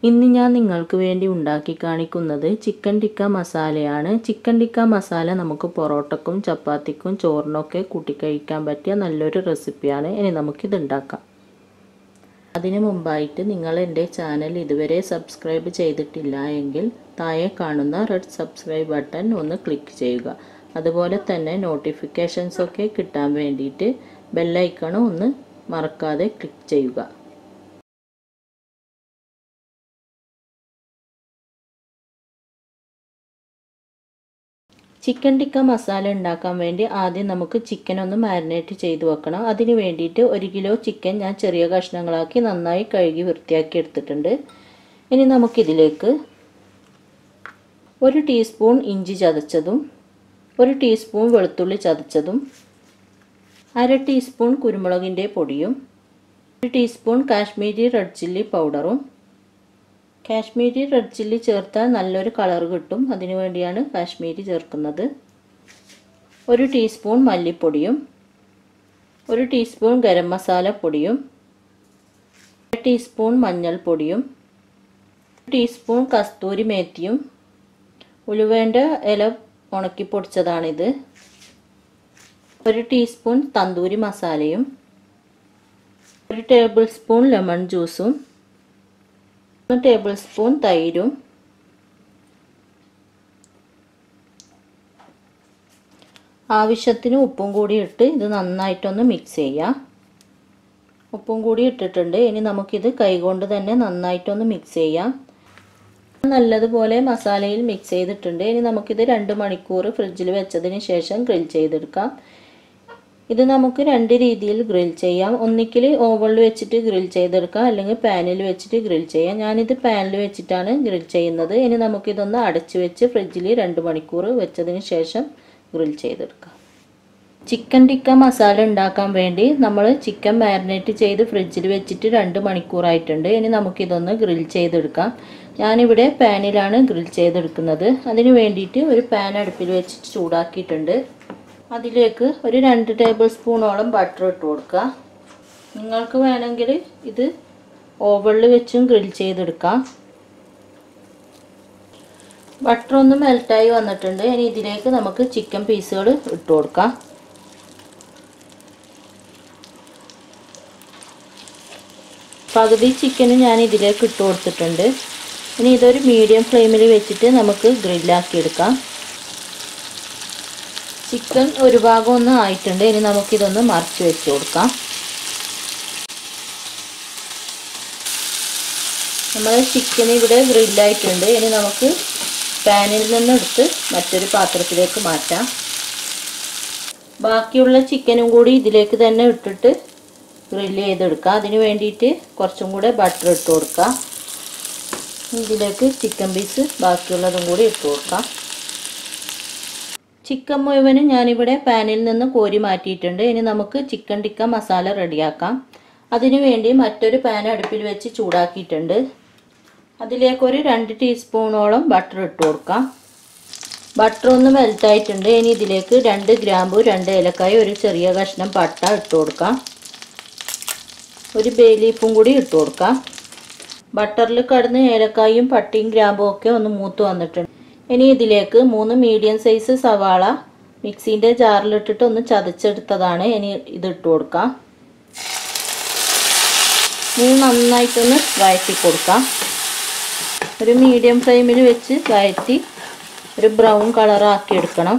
ഇന്ന് ഞാൻ നിങ്ങൾക്ക് വേണ്ടി ഉണ്ടാക്കി കാണിക്കുന്നത് ചിക്കൻ ടിക്ക മസാലയാണ് ചിക്കൻ ടിക്ക മസാല നമുക്ക് പൊറോട്ടക്കും ചപ്പാത്തിക്കും ചോറിനൊക്കെ കൂട്ടിക്കഴിക്കാൻ പറ്റിയ നല്ലൊരു റെസിപ്പിയാണ് ഇനി നമുക്കിത് ഉണ്ടാക്കാം അതിനു മുമ്പായിട്ട് നിങ്ങൾ എൻ്റെ ചാനൽ ഇതുവരെ സബ്സ്ക്രൈബ് ചെയ്തിട്ടില്ല എങ്കിൽ താഴെ കാണുന്ന റെഡ് സബ്സ്ക്രൈബ് ബട്ടൺ ഒന്ന് ക്ലിക്ക് ചെയ്യുക അതുപോലെ തന്നെ നോട്ടിഫിക്കേഷൻസ് ഒക്കെ കിട്ടാൻ വേണ്ടിയിട്ട് ബെല്ലൈക്കണും ഒന്ന് മറക്കാതെ ക്ലിക്ക് ചെയ്യുക ചിക്കൻ ടിക്ക മസാല ഉണ്ടാക്കാൻ വേണ്ടി ആദ്യം നമുക്ക് ചിക്കൻ ഒന്ന് മാരിനേറ്റ് ചെയ്ത് വെക്കണം അതിന് വേണ്ടിയിട്ട് ഒരു കിലോ ചിക്കൻ ഞാൻ ചെറിയ കഷ്ണങ്ങളാക്കി നന്നായി കഴുകി വൃത്തിയാക്കി എടുത്തിട്ടുണ്ട് ഇനി നമുക്കിതിലേക്ക് ഒരു ടീസ്പൂൺ ഇഞ്ചി ചതച്ചതും ഒരു ടീസ്പൂൺ വെളുത്തുള്ളി ചതച്ചതും അര ടീസ്പൂൺ കുരുമുളകിൻ്റെ പൊടിയും ഒരു ടീസ്പൂൺ കാശ്മീരി റെഡ് ചില്ലി പൗഡറും കാശ്മീരി റെഡ് ചില്ലി ചേർത്താൽ നല്ലൊരു കളർ കിട്ടും അതിനു വേണ്ടിയാണ് കാശ്മീരി ചേർക്കുന്നത് ഒരു ടീസ്പൂൺ മല്ലിപ്പൊടിയും ഒരു ടീസ്പൂൺ ഗരം മസാല പൊടിയും ഒരു ടീസ്പൂൺ മഞ്ഞൾപ്പൊടിയും ഒരു ടീസ്പൂൺ കസ്തൂരി മേത്തിയും ഉലുവേണ്ട ഇല ഉണക്കി പൊടിച്ചതാണിത് ഒരു ടീസ്പൂൺ തന്തൂരി മസാലയും ഒരു ടേബിൾ സ്പൂൺ ലെമൺ ജ്യൂസും ഒന്ന് ടേബിൾ സ്പൂൺ തൈരും ആവശ്യത്തിന് ഉപ്പും കൂടി ഇട്ട് ഇത് നന്നായിട്ടൊന്ന് മിക്സ് ചെയ്യാം ഉപ്പും കൂടി ഇട്ടിട്ടുണ്ട് ഇനി നമുക്കിത് കൈകൊണ്ട് തന്നെ നന്നായിട്ടൊന്ന് മിക്സ് ചെയ്യാം നല്ലതുപോലെ മസാലയിൽ മിക്സ് ചെയ്തിട്ടുണ്ട് ഇനി നമുക്കിത് രണ്ട് മണിക്കൂർ ഫ്രിഡ്ജിൽ വെച്ചതിന് ശേഷം ഗ്രിൽ ചെയ്തെടുക്കാം ഇത് നമുക്ക് രണ്ട് രീതിയിൽ ഗ്രിൽ ചെയ്യാം ഒന്നിക്കിൽ ഓവണിൽ വെച്ചിട്ട് ഗ്രിൽ ചെയ്തെടുക്കാം അല്ലെങ്കിൽ പാനിൽ വെച്ചിട്ട് ഗ്രിൽ ചെയ്യാം ഞാനിത് പാനിൽ വെച്ചിട്ടാണ് ഗ്രിൽ ചെയ്യുന്നത് ഇനി നമുക്കിതൊന്ന് അടച്ചു വെച്ച് ഫ്രിഡ്ജിൽ രണ്ട് മണിക്കൂർ വെച്ചതിന് ശേഷം ഗ്രിൽ ചെയ്തെടുക്കാം ചിക്കൻ ടിക്ക മസാല ഉണ്ടാക്കാൻ വേണ്ടി നമ്മൾ ചിക്കൻ മാരിനേറ്റ് ചെയ്ത് ഫ്രിഡ്ജിൽ വെച്ചിട്ട് രണ്ട് മണിക്കൂറായിട്ടുണ്ട് ഇനി നമുക്കിതൊന്ന് ഗ്രിൽ ചെയ്തെടുക്കാം ഞാനിവിടെ പാനിലാണ് ഗ്രിൽ ചെയ്തെടുക്കുന്നത് അതിന് വേണ്ടിയിട്ട് ഒരു പാൻ അടുപ്പിൽ വെച്ചിട്ട് ചൂടാക്കിയിട്ടുണ്ട് അതിലേക്ക് ഒരു രണ്ട് ടേബിൾ സ്പൂണോളം ബട്ടർ ഇട്ട് കൊടുക്കുക നിങ്ങൾക്ക് വേണമെങ്കിൽ ഇത് ഓവണിൽ വെച്ചും ഗ്രിൽ ചെയ്തെടുക്കാം ബട്ടർ ഒന്ന് മെൽറ്റായി വന്നിട്ടുണ്ട് ഇനി ഇതിലേക്ക് നമുക്ക് ചിക്കൻ പീസുകൾ ഇട്ട് കൊടുക്കാം പകുതി ചിക്കന് ഞാൻ ഇതിലേക്ക് ഇട്ട് കൊടുത്തിട്ടുണ്ട് ഇനി ഇതൊരു മീഡിയം ഫ്ലെയിമിൽ വെച്ചിട്ട് നമുക്ക് ഗ്രില്ലാക്കി എടുക്കാം ചിക്കൻ ഒരു ഭാഗം ഒന്ന് ആയിട്ടുണ്ട് ഇനി നമുക്കിതൊന്ന് മറിച്ച് വെച്ച് കൊടുക്കാം നമ്മൾ ചിക്കൻ ഇവിടെ ഗ്രില്ലായിട്ടുണ്ട് ഇനി നമുക്ക് പാനിൽ നിന്ന് എടുത്ത് മറ്റൊരു പാത്രത്തിലേക്ക് മാറ്റാം ബാക്കിയുള്ള ചിക്കനും കൂടി ഇതിലേക്ക് തന്നെ ഇട്ടിട്ട് ഗ്രില്ല് ചെയ്തെടുക്കാം അതിന് വേണ്ടിയിട്ട് കുറച്ചും കൂടെ ബട്ടർ ഇട്ട് കൊടുക്കാം ഇതിലേക്ക് ചിക്കൻ പീസ് ബാക്കിയുള്ളതും കൂടി ഇട്ട് കൊടുക്കാം ചിക്കൻ മുഴുവനും ഞാനിവിടെ പാനിൽ നിന്ന് കോരി മാറ്റിയിട്ടുണ്ട് ഇനി നമുക്ക് ചിക്കൻ ടിക്ക മസാല റെഡിയാക്കാം അതിനു വേണ്ടി മറ്റൊരു പാൻ അടുപ്പിൽ വെച്ച് ചൂടാക്കിയിട്ടുണ്ട് അതിലേക്കൊരു രണ്ട് ടീസ്പൂണോളം ബട്ടർ ഇട്ട് കൊടുക്കാം ബട്ടർ ഒന്ന് മെൽറ്റായിട്ടുണ്ട് ഇനി ഇതിലേക്ക് രണ്ട് ഗ്രാമ്പു രണ്ട് ഏലക്കായ ഒരു ചെറിയ കഷ്ണം പട്ട ഇട്ട് കൊടുക്കാം ഒരു ബേ ലീഫും കൂടി ഇട്ട് കൊടുക്കാം ബട്ടറിൽ കടന്ന് ഏലക്കായും പട്ടിയും ഗ്രാമ്പും ഒക്കെ ഒന്ന് മൂത്ത് വന്നിട്ടുണ്ട് ഇനി ഇതിലേക്ക് മൂന്ന് മീഡിയം സൈസ് സവാള മിക്സീൻ്റെ ജാറിലിട്ടിട്ട് ഒന്ന് ചതച്ചെടുത്തതാണ് ഇനി ഇത് ഇട്ട് കൊടുക്കാം ഇത് നന്നായിട്ടൊന്ന് വഴറ്റി കൊടുക്കാം ഒരു മീഡിയം ഫ്ലെയിമിൽ വെച്ച് വഴറ്റി ഒരു ബ്രൗൺ കളറാക്കി എടുക്കണം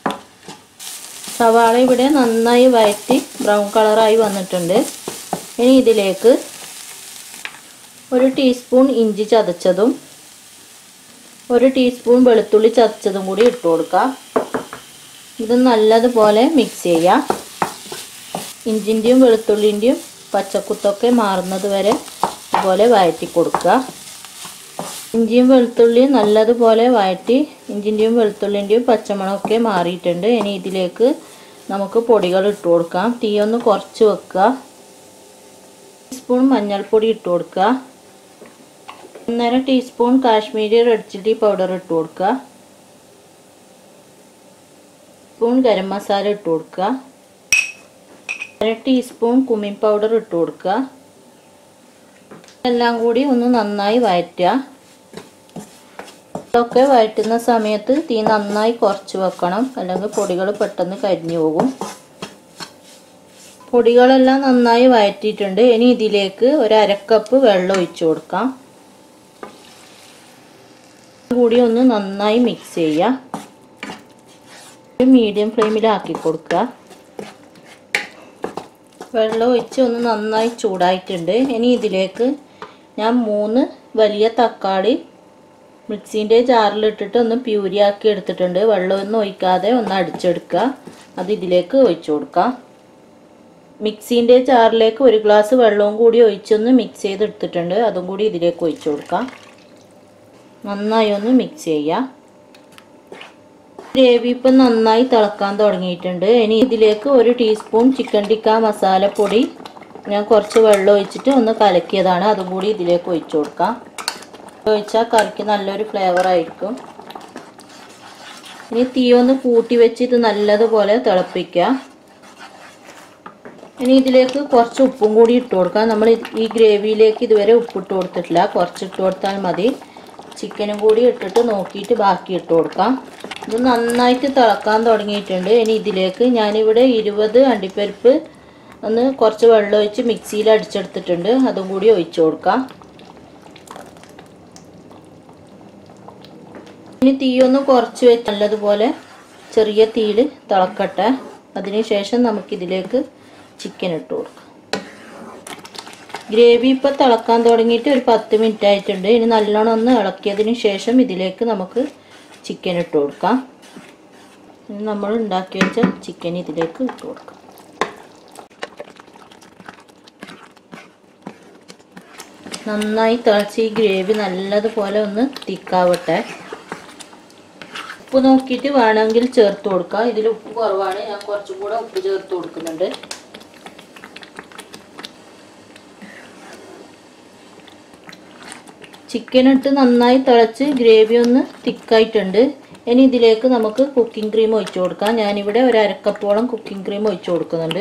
സവാള ഇവിടെ നന്നായി വഴറ്റി ബ്രൗൺ കളറായി വന്നിട്ടുണ്ട് ഇനി ഇതിലേക്ക് ഒരു ടീസ്പൂൺ ഇഞ്ചി ചതച്ചതും ഒരു ടീസ്പൂൺ വെളുത്തുള്ളി ചതച്ചതും കൂടി ഇട്ട് കൊടുക്കാം ഇത് നല്ലതുപോലെ മിക്സ് ചെയ്യാം ഇഞ്ചിൻ്റെയും വെളുത്തുള്ളിൻ്റെയും പച്ചക്കുത്തൊക്കെ മാറുന്നത് വരെ ഇതുപോലെ വഴറ്റി കൊടുക്കുക ഇഞ്ചിയും വെളുത്തുള്ളിയും നല്ലതുപോലെ വഴറ്റി ഇഞ്ചിൻ്റെയും വെളുത്തുള്ളിൻ്റെയും പച്ചമണമൊക്കെ മാറിയിട്ടുണ്ട് ഇനി ഇതിലേക്ക് നമുക്ക് പൊടികൾ ഇട്ട് കൊടുക്കാം തീ ഒന്ന് കുറച്ച് വെക്കുക ടീസ്പൂൺ മഞ്ഞൾപ്പൊടി ഇട്ട് കൊടുക്കുക ഒന്നര teaspoon Kashmiri red chilli powder ഇട്ട് കൊടുക്കുക സ്പൂൺ ഗരം മസാല ഇട്ട് കൊടുക്കുക അര ടീസ്പൂൺ കുമിൻ പൗഡർ ഇട്ട് കൊടുക്കുക എല്ലാം കൂടി ഒന്ന് നന്നായി വഴറ്റുക ഇതൊക്കെ വഴറ്റുന്ന സമയത്ത് തീ നന്നായി കുറച്ച് വെക്കണം അല്ലെങ്കിൽ പൊടികൾ പെട്ടെന്ന് കരിഞ്ഞു പോകും പൊടികളെല്ലാം നന്നായി വഴറ്റിയിട്ടുണ്ട് ഇനി ഇതിലേക്ക് ഒരു അരക്കപ്പ് വെള്ളം ഒഴിച്ചു കൊടുക്കാം കൂടി ഒന്ന് നന്നായി മിക്സ് ചെയ്യുക മീഡിയം ഫ്ലെയിമിലാക്കി കൊടുക്കുക വെള്ളം ഒഴിച്ച് ഒന്ന് നന്നായി ചൂടായിട്ടുണ്ട് ഇനി ഇതിലേക്ക് ഞാൻ മൂന്ന് വലിയ തക്കാളി മിക്സീൻ്റെ ജാറിലിട്ടിട്ട് ഒന്ന് പ്യൂരിയാക്കി എടുത്തിട്ടുണ്ട് വെള്ളമൊന്നും ഒഴിക്കാതെ ഒന്ന് അടിച്ചെടുക്കുക അത് ഇതിലേക്ക് ഒഴിച്ചു കൊടുക്കാം മിക്സീൻ്റെ ജാറിലേക്ക് ഒരു ഗ്ലാസ് വെള്ളവും കൂടി ഒഴിച്ചൊന്ന് മിക്സ് ചെയ്തെടുത്തിട്ടുണ്ട് അതും കൂടി ഇതിലേക്ക് ഒഴിച്ചു കൊടുക്കാം നന്നായി ഒന്ന് മിക്സ് ചെയ്യുക ഗ്രേവി ഇപ്പം നന്നായി തിളക്കാൻ തുടങ്ങിയിട്ടുണ്ട് ഇനി ഇതിലേക്ക് ഒരു ടീസ്പൂൺ ചിക്കൻ ടിക്ക മസാലപ്പൊടി ഞാൻ കുറച്ച് വെള്ളം ഒഴിച്ചിട്ട് ഒന്ന് കലക്കിയതാണ് അതും കൂടി ഇതിലേക്ക് ഒഴിച്ചു കൊടുക്കാം ഒഴിച്ചാൽ കറിക്ക് നല്ലൊരു ഫ്ലേവർ ആയിരിക്കും ഇനി തീ ഒന്ന് കൂട്ടി വെച്ച് ഇത് നല്ലതുപോലെ തിളപ്പിക്കുക ഇനി ഇതിലേക്ക് കുറച്ച് ഉപ്പും കൂടി ഇട്ട് കൊടുക്കാം നമ്മൾ ഈ ഗ്രേവിയിലേക്ക് ഇതുവരെ ഉപ്പിട്ട് കൊടുത്തിട്ടില്ല കുറച്ച് ഇട്ട് കൊടുത്താൽ മതി ചിക്കനും കൂടി ഇട്ടിട്ട് നോക്കിയിട്ട് ബാക്കി ഇട്ട് കൊടുക്കാം ഇത് നന്നായിട്ട് തിളക്കാൻ തുടങ്ങിയിട്ടുണ്ട് ഇനി ഇതിലേക്ക് ഞാനിവിടെ ഇരുപത് അണ്ടിപ്പരിപ്പ് ഒന്ന് കുറച്ച് വെള്ളം ഒഴിച്ച് മിക്സിയിൽ അടിച്ചെടുത്തിട്ടുണ്ട് അതും കൂടി ഒഴിച്ചു കൊടുക്കാം ഇനി തീ ഒന്ന് കുറച്ച് വെച്ച് നല്ലതുപോലെ ചെറിയ തീയിൽ തിളക്കട്ടെ അതിനുശേഷം നമുക്കിതിലേക്ക് ചിക്കൻ ഇട്ട് കൊടുക്കാം ഗ്രേവി ഇപ്പോൾ തിളക്കാൻ തുടങ്ങിയിട്ട് ഒരു പത്ത് മിനിറ്റ് ആയിട്ടുണ്ട് ഇനി നല്ലോണം ഒന്ന് ഇളക്കിയതിന് ശേഷം ഇതിലേക്ക് നമുക്ക് ചിക്കൻ ഇട്ട് കൊടുക്കാം ഇനി നമ്മൾ ഉണ്ടാക്കി വെച്ച ചിക്കൻ ഇതിലേക്ക് ഇട്ട് കൊടുക്കാം നന്നായി തിളച്ച് ഈ ഗ്രേവി നല്ലതുപോലെ ഒന്ന് തിക്കാവട്ടെ ഉപ്പ് നോക്കിയിട്ട് വേണമെങ്കിൽ ചേർത്ത് കൊടുക്കാം ഇതിൽ ഉപ്പ് കുറവാണ് ഞാൻ കുറച്ചും കൂടെ ഉപ്പ് ചേർത്ത് കൊടുക്കുന്നുണ്ട് ചിക്കൻ ഇട്ട് നന്നായി തിളച്ച് ഗ്രേവി ഒന്ന് തിക്കായിട്ടുണ്ട് ഇനി ഇതിലേക്ക് നമുക്ക് കുക്കിംഗ് ക്രീം ഒഴിച്ചു കൊടുക്കാം ഞാനിവിടെ ഒരു അരക്കപ്പോളം കുക്കിംഗ് ക്രീം ഒഴിച്ചു കൊടുക്കുന്നുണ്ട്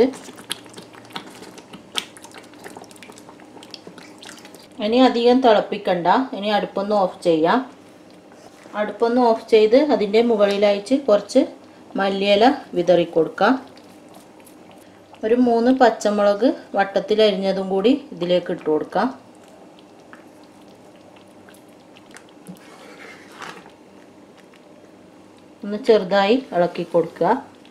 ഇനി അധികം തിളപ്പിക്കണ്ട ഇനി അടുപ്പൊന്ന് ഓഫ് ചെയ്യാം അടുപ്പൊന്ന് ഓഫ് ചെയ്ത് അതിൻ്റെ മുകളിലായിട്ട് കുറച്ച് മല്ലിയില വിതറി കൊടുക്കാം ഒരു മൂന്ന് പച്ചമുളക് വട്ടത്തിൽ അരിഞ്ഞതും കൂടി ഇതിലേക്ക് ഇട്ട് കൊടുക്കാം ഒന്ന് ചെറുതായി ഇളക്കി കൊടുക്കുക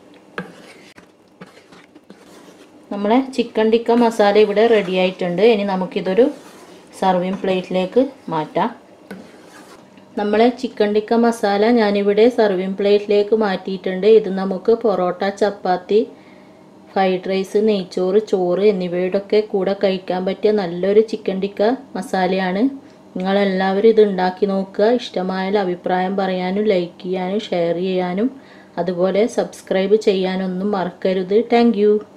നമ്മളെ ചിക്കൻ ടിക്ക മസാല ഇവിടെ റെഡി ആയിട്ടുണ്ട് ഇനി നമുക്കിതൊരു സർവിങ് പ്ലേറ്റിലേക്ക് മാറ്റാം നമ്മളെ ചിക്കൻ ടിക്ക മസാല ഞാനിവിടെ സർവിങ് പ്ലേറ്റിലേക്ക് മാറ്റിയിട്ടുണ്ട് ഇത് നമുക്ക് പൊറോട്ട ചപ്പാത്തി ഫ്രൈഡ് റൈസ് നെയ്ച്ചോറ് ചോറ് എന്നിവയുടെയൊക്കെ കൂടെ കഴിക്കാൻ പറ്റിയ നല്ലൊരു ചിക്കൻ ടിക്ക മസാലയാണ് നിങ്ങളെല്ലാവരും ഇത് ഉണ്ടാക്കി നോക്കുക ഇഷ്ടമായാൽ അഭിപ്രായം പറയാനും ലൈക്ക് ചെയ്യാനും ഷെയർ ചെയ്യാനും അതുപോലെ സബ്സ്ക്രൈബ് ചെയ്യാനൊന്നും മറക്കരുത് താങ്ക്